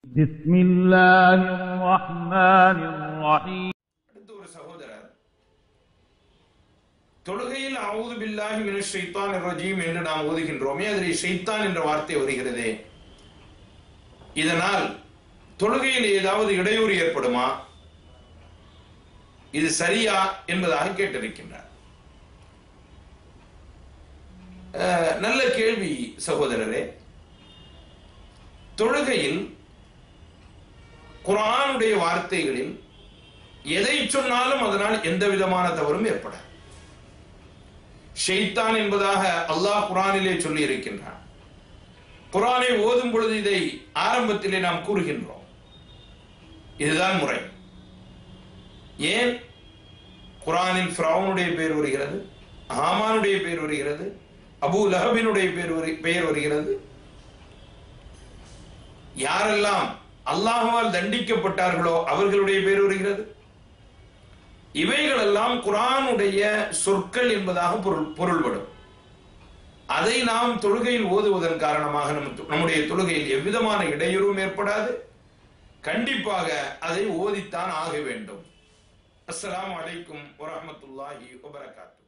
بسم الله الرحمن الرحيم அடுத்து ஒரு சகோதரர் தொழுகையில் அவுது பில்லாஹி மினஷ் ஷைத்தானிர் ரஜீம் என்று நாம் ஓதுகின்றோமே அதில் ஷைத்தான் என்ற வார்த்தை வருகிறதே இதனால் தொழுகையில் ஏதாவது இடையூறு ஏற்படுமா இது சரியா என்பதாக கேட்டிருக்கின்றார் அஹ், நல்ல கேள்வி சகோதரரே தொழுகையில் குர்ஆனுடைய வார்த்தைகளில் எதை சொன்னாலும் அதனால் எந்த விதமான தவறும் ஏற்படாது ஷெய்தான் என்பதாக அல்லாஹ் குரானிலே சொல்லி இருக்கின்றான் குரானை ஓதும் பொழுது இதை ஆரம்பத்திலே நாம் கூறுகின்றோம் இதுதான் முறை ஏன் குரானில் ஃபிரௌனுடைய பெயர் வருகிறது ஹாமானுடைய பெயர் வருகிறது அபூ லஹபினுடைய பெயர் வரு- பெயர் வருகிறது யாரெல்லாம் அல்லாஹ்வால் தண்டிக்கப்பட்டார்களோ அவர்களுடைய பெயர் வருகிறது இவைகளெல்லாம் குரானுடைய சொற்கள் என்பதாக பொருள் பொருள்படும் அதை நாம் தொழுகையில் ஓதுவதன் காரணமாக நம் நம்முடைய தொழுகையில் எவ்விதமான இடையூறும் ஏற்படாது கண்டிப்பாக அதை ஓதித்தான் ஆக வேண்டும் அஸ்ஸலாமு அலைக்கும் வரஹ்மத்துல்லாஹி வபரகாத்து